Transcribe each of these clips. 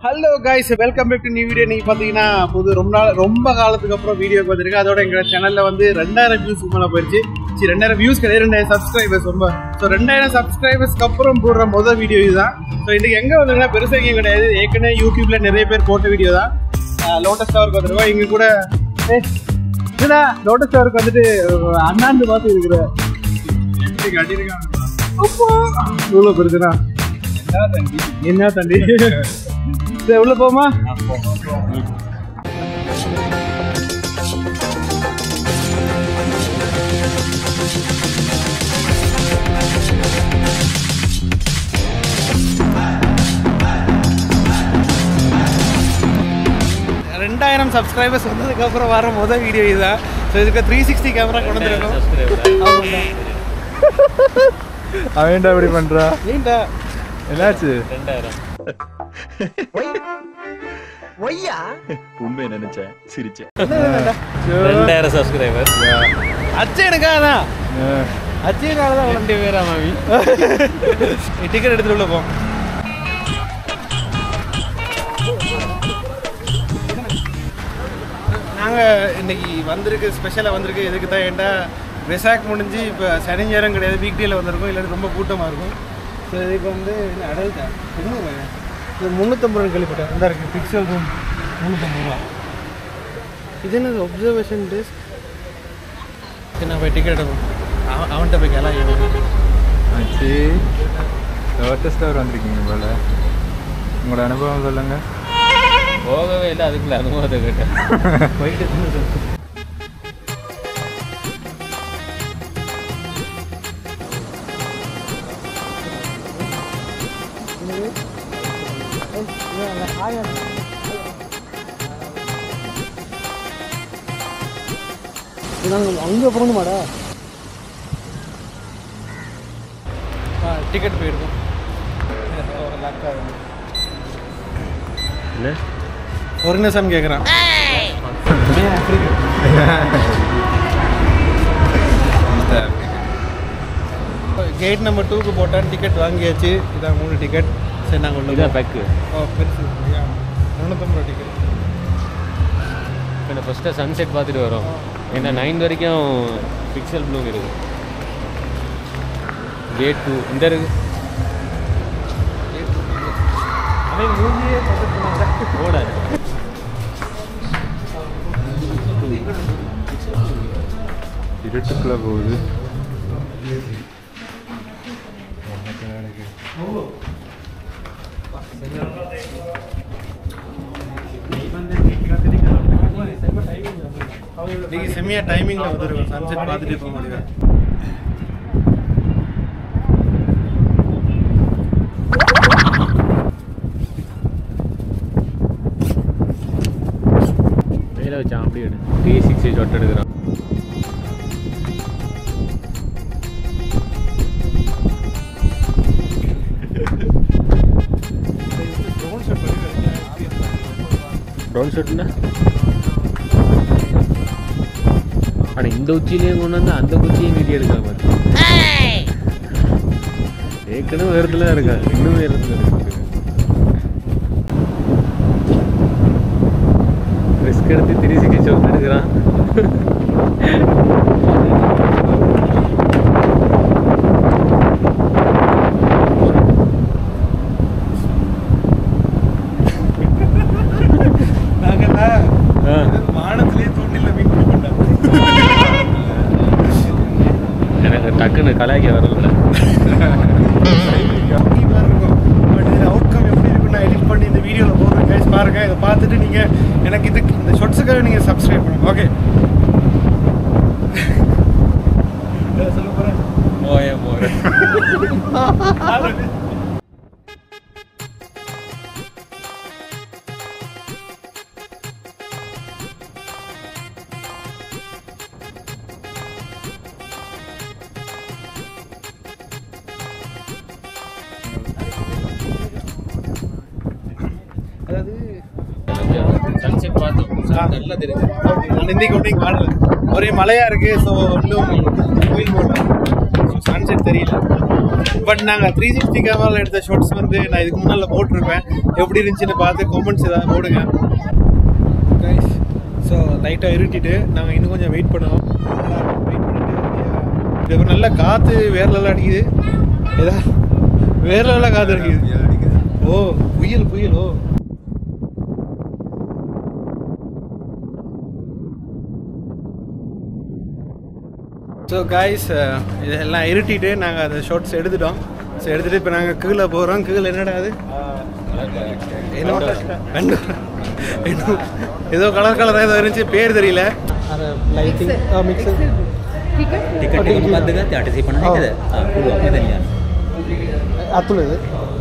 Hello guys welcome back to new video நீங்க பாத்தீங்கன்னா புது ரொம்ப நாள் ரொம்ப காலத்துக்கு அப்புறம் வீடியோ பார்த்துருக்கு அதோட எங்க சேனல்ல வந்து ரெண்டாயிரம் வியூஸ் மேல போயிருச்சு சரி ரெண்டாயிரம் வியூஸ் கிடையாது ரெண்டாயிரம் சப்ஸ்கிரைபர்ஸ் ரொம்ப ஸோ ரெண்டாயிரம் சப்ஸ்கிரைபர்ஸ்க்கு அப்புறம் போடுற முதல் வீடியோ இதுதான் ஸோ இன்னைக்கு எங்க வந்துருங்கன்னா பெருசா எங்கேயும் கிடையாது ஏற்கனவே யூடியூப்ல நிறைய பேர் போட்ட வீடியோ தான் லோட்டஸ் டவருக்கு வந்துருக்கோம் இங்க கூட ஏய், இதுடா லோட்டஸ் டவருக்கு வந்துட்டு அஹ், அண்ணாந்து பார்த்து இருக்கிற எப்படி கட்டியிருக்காங்க இவ்வளோ பெருசுனா என்ன தண்டி என்ன தண்டி சரி உள்ள போமா ரெண்டாயிரம் சப்ஸ்கிரைபர்ஸ் வந்ததுக்கு அப்புறம் வர முதல் வீடியோ இதுதான் ஸோ இதுக்கு த்ரீ சிக்ஸ்டி கேமரா கொண்டு வந்துருக்கோம் அவன்டா இப்படி பண்றா ஏன்டா என்னாச்சு உண்மையை நினைச்சேன் சிரிச்சேன் ரெண்டாயிரம் சப்ஸ்கிரைபர் அச்சனுக்காக தான் அச்சனுக்காக தான் ரெண்டு பேரா மாமி டிக்கெட் எடுத்துட்டு உள்ள போ நாங்கள் இன்னைக்கு வந்திருக்கு ஸ்பெஷலாக வந்திருக்கு எதுக்கு தான் ஏன்டா வெசாக் முடிஞ்சு இப்போ சனி ஞாயிறம் கிடையாது வீக் டேல வந்திருக்கும் இல்லாட்டி ரொம்ப கூட்டமாக இருக்கும் ஸோ இதுக்கு வந்து என்ன அடல்ட்டா என்ன இது முந்நூற்றம்பது ரூபா கேள்விப்பட்டேன் இந்த இருக்குது பிக்சல் ரூம் முந்நூற்றம்பது ரூபா இது என்னது ஒப்சர்வேஷன் டெஸ்க் சரி நான் போய் டிக்கெட் எடுப்போம் அவன் அவன்கிட்ட போய் கேளா ஆச்சு லோட்டஸ் டவர் வந்திருக்கீங்க போல உங்களோட அனுபவம் சொல்லுங்க போகவே இல்லை அதுக்குள்ள அனுபவத்தை கேட்டேன் போயிட்டு அங்கே போகணுமாடா டிக்கெட் போயிருக்கோம் என்ன ஒரு நிமிஷம் கேட்குறான் கேட் நம்பர் டூக்கு போட்டான் டிக்கெட் வாங்கியாச்சு இதான் மூணு டிக்கெட் சரி நாங்கள் உள்ள இதான் போறோம். பேக்கு ஓ பெருசு முந்நூற்றம்பது ரூபா டிக்கெட் இப்போ ஃபஸ்ட்டு சன்செட் பார்த்துட்டு வரோம் ஏன்னா நைன் வரைக்கும் பிக்சல் ப்ளூம் இருக்கு கேட் டூ இந்த இருக்கு அவன் மூஞ்சியே பார்த்துட்டு ஓடாது இருட்டுக்குள்ள போகுது நீங்கள் செம்மியாக டைமிங்கில் வந்துருக்கோம் சன்செட் பார்த்துட்டு போக முடியும் மேலே வச்சான் அப்படியே எடு த்ரீ சிக்ஸ்டி ஷாட் எடுக்கிறான் ட்ரோன் ஷாட்னா ஆனால் இந்த உச்சியிலேயே கொண்டு வந்து அந்த குச்சியை நீட்டி எடுக்கிற மாதிரி ஏற்கனவே உயரத்துல தான் இருக்கா இன்னும் உயரத்துல இருக்கு ரிஸ்க் எடுத்து த்ரீ சிக்ஸ்டி ஷாட் எடுக்கிறான் நாங்கள்லாம் ஆ. வானத்திலே தூண்டில் மீன் பிடிப்போம் எனக்கு டக்குன்னு கலாய்க்க வரல கண்டிப்பாக இருக்கும் பட் இது அவுட்கம் எப்படி இருக்குன்னு நான் எடிட் பண்ணி இந்த வீடியோவில் போடுறேன் கைஸ் பாருங்க இதை பார்த்துட்டு நீங்கள் எனக்கு இதுக்கு இந்த ஷொட்ஸுக்காக நீங்கள் சப்ஸ்கிரைப் பண்ணுங்க ஓகே சொல்ல போகிறேன் போய போய அதாவது சன்செட் பார்த்து நல்லா தெரியுது நான் இன்னைக்கு ஒன்றையும் காணல ஒரே மழையா இருக்கு ஸோ இன்னும் கோயில் போட்டேன் சன்செட் தெரியல பட் நாங்கள் த்ரீ சிக்ஸ்டி கேமராவில் எடுத்த ஷார்ட்ஸ் வந்து நான் இதுக்கு முன்னால் போட்டிருப்பேன் எப்படி இருந்துச்சுன்னு பார்த்து கமெண்ட்ஸ் ஏதாவது போடுங்க கைஸ் ஸோ லைட்டாக இருட்டிட்டு நாங்கள் இன்னும் கொஞ்சம் வெயிட் பண்ணுவோம் வெயிட் பண்ணிட்டு இது நல்ல காற்று வேற லெவலில் அடிக்குது ஏதா வேற லெவலில் காற்று அடிக்குது ஓ புயல் புயல் ஓ ஸோ காய்ஸ் இதெல்லாம் இருட்டிட்டு நாங்கள் அந்த ஷார்ட்ஸ் எடுத்துட்டோம் ஸோ எடுத்துகிட்டு இப்போ நாங்கள் கீழே போகிறோம் கீழே என்னடா அது என்ன ரெண்டு இன்னும் ஏதோ கலர் கலராக ஏதோ இருந்துச்சு பேர் தெரியல லைட்டிங் மிக்சர் ටිකට එක මොකක්ද ගත්තේ 850ද ආ පුළුවන් මෙතන යන්න அத்துள் இது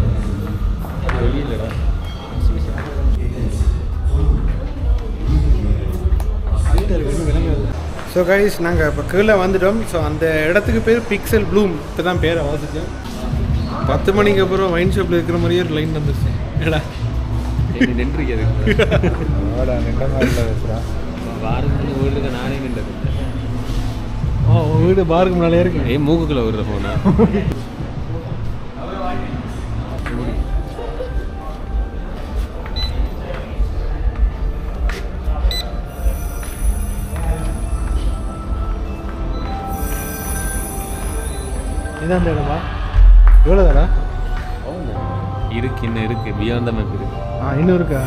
ஸோ கைஸ் நாங்கள் இப்போ கீழே வந்துட்டோம் ஸோ அந்த இடத்துக்கு பேர் பிக்சல் ப்ளூம் இப்போ தான் பேரை வாசிச்சேன் பத்து மணிக்கு அப்புறம் வைன் ஷாப்பில் இருக்கிற மாதிரியே ஒரு லைன் வந்துருச்சு ஏடா நின்றுக்கிறது வாடா நின்ற மாதிரி பேசுகிறான் வாரத்துக்கு வீட்டுக்கு நானே நின்றது ஆ உன் வீடு பாருக்கு முன்னாலே இருக்கு ஏய் மூக்குக்குள்ள விடுற போனா இதான் அந்த இடமா எவ்வளோ தாடா இருக்கு இன்னும் இருக்கு பியாண்ட் த மேப் இருக்கு ஆ இன்னும் இருக்கா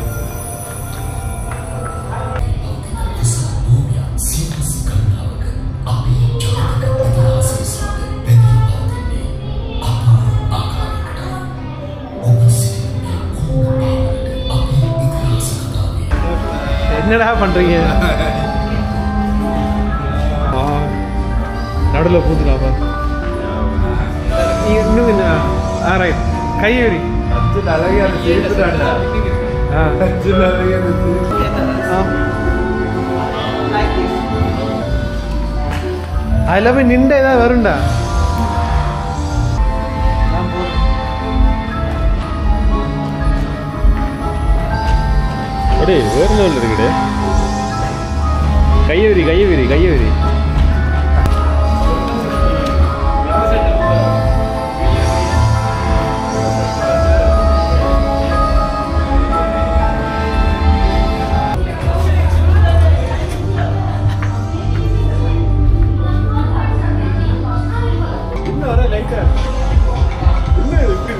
என்னடா பண்றீங்க நடுவில் பூந்துடா பா இன்னும் என்ன ஆ ரைட் கையெறி ஆ அதில் போய் நின்று ஏதாவது வரும்டா அடே வேற லெவலில் இருக்குடே கையவிரி கையவிரி கையவிரி இன்னும் வர லைட்டா இன்னும் இருக்கு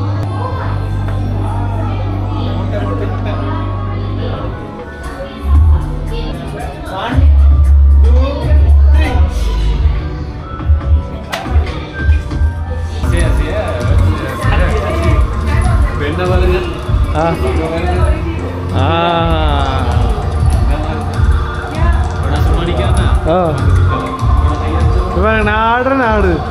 என்ன பாருங்க ஆ ஆ நான் சும்மா நிக்காம ஆ இவன் நான் ஆடுறேன் நான் ஆடு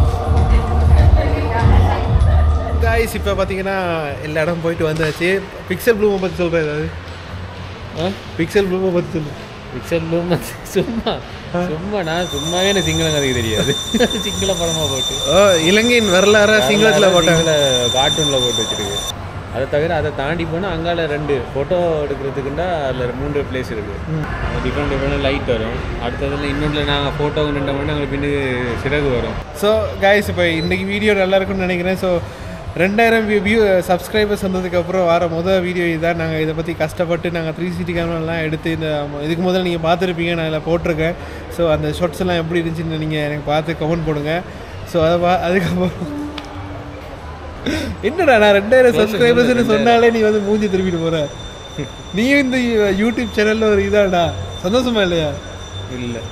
காய்ஸ் இப்போ பார்த்தீங்கன்னா எல்லா இடம் போயிட்டு வந்தாச்சு பிக்சல் ப்ளூமை பற்றி சொல்கிறேன் ஏதாவது பிக்சல் ப்ளூமை பற்றி சொல்லு பிக்சல் ப்ளூம் சும்மா சும்மா நான் சும்மாவே எனக்கு சிங்களம் கதைக்கு தெரியாது சிங்கள படமா போட்டு ஓ இலங்கையின் வரலாறு சிங்களத்தில் போட்டாங்க கார்ட்டூனில் போட்டு வச்சிருக்கு அதை தவிர அதை தாண்டி போனால் அங்கால ரெண்டு ஃபோட்டோ எடுக்கிறதுக்குண்டா அதில் மூன்று பிளேஸ் இருக்குது டிஃப்ரெண்ட் டிஃப்ரெண்ட் லைட் வரும் அடுத்ததில் இன்னொன்றில் நாங்கள் ஃபோட்டோ நின்றோம்னா எங்களுக்கு பின்னு சிறகு வரும் ஸோ காய்ஸ் இப்போ இன்றைக்கி வீடியோ நல்லா இருக்கும்னு நினைக்கிறேன் ஸோ ரெண்டாயிரம் வியூ வியூ சப்ஸ்கிரைபர்ஸ் வந்ததுக்கப்புறம் வர முதல் வீடியோ இதுதான் நாங்கள் இதை பற்றி கஷ்டப்பட்டு நாங்கள் த்ரீ சிட்டி கேமராலாம் எடுத்து இந்த இதுக்கு முதல்ல நீங்கள் பார்த்துருப்பீங்க நான் இதில் போட்டிருக்கேன் ஸோ அந்த ஷார்ட்ஸ் எல்லாம் எப்படி இருந்துச்சுன்னு நீங்கள் எனக்கு பார்த்து கமெண்ட் போடுங்க ஸோ அதை பா அதுக்கப்புறம் என்னடா நான் ரெண்டாயிரம் சப்ஸ்கிரைபர்ஸ்னு சொன்னாலே நீ வந்து மூஞ்சி திருப்பிட்டு போற நீயும் இந்த யூடியூப் சேனல்ல ஒரு இதாடா சந்தோஷமா இல்லையா இல்லை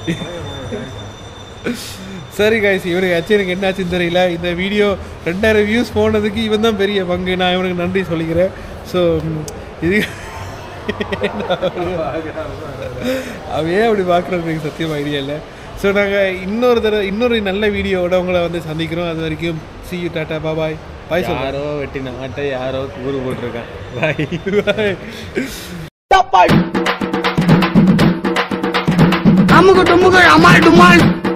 சரி காய்ஸ் இவருக்கு ஆச்சு எனக்கு என்னாச்சுன்னு தெரியல இந்த வீடியோ ரெண்டாயிரம் வியூஸ் போனதுக்கு இவன் தான் பெரிய பங்கு நான் இவனுக்கு நன்றி சொல்லிக்கிறேன் ஸோ இது அவன் ஏன் அப்படி பார்க்குறது எனக்கு சத்தியமாக ஐடியா இல்லை ஸோ நாங்கள் இன்னொரு தடவை இன்னொரு நல்ல வீடியோவோட உங்களை வந்து சந்திக்கிறோம் அது வரைக்கும் சி யூ டாட்டா பாபாய் பாய் சொல்லுங்க யாரோ வெட்டி நாட்டை யாரோ கூறு போட்டிருக்கான் பாய் பாய் அமுக்கு டுமுக்கு அமால் டுமால்